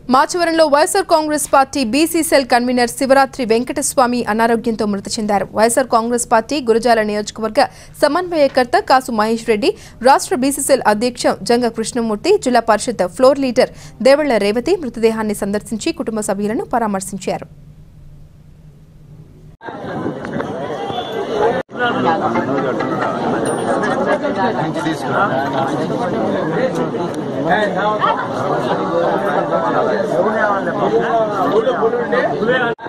మాచవరంలో YSR Congress party BC cell convener Sivaratri Venkataswamy అనారోగ్యంతో మృతి చెందారు వైఎస్ఆర్ కాంగ్రెస్ పార్టీ గురజాల నియోజకవర్గ సమన్వయకర్త కాసు మహేష్ రెడ్డి రాష్ట్ర బీసీ సెల్ అధ్యక్ష జంగ కృష్ణమూర్తి జిల్లా పరిషత్ ఫ్లోర్ లీడర్ దేవళ్ల రేవతి మృతదేహాన్ని సందర్శించి కుటుంబ సభ్యులను పరామర్శించారు ఎవరు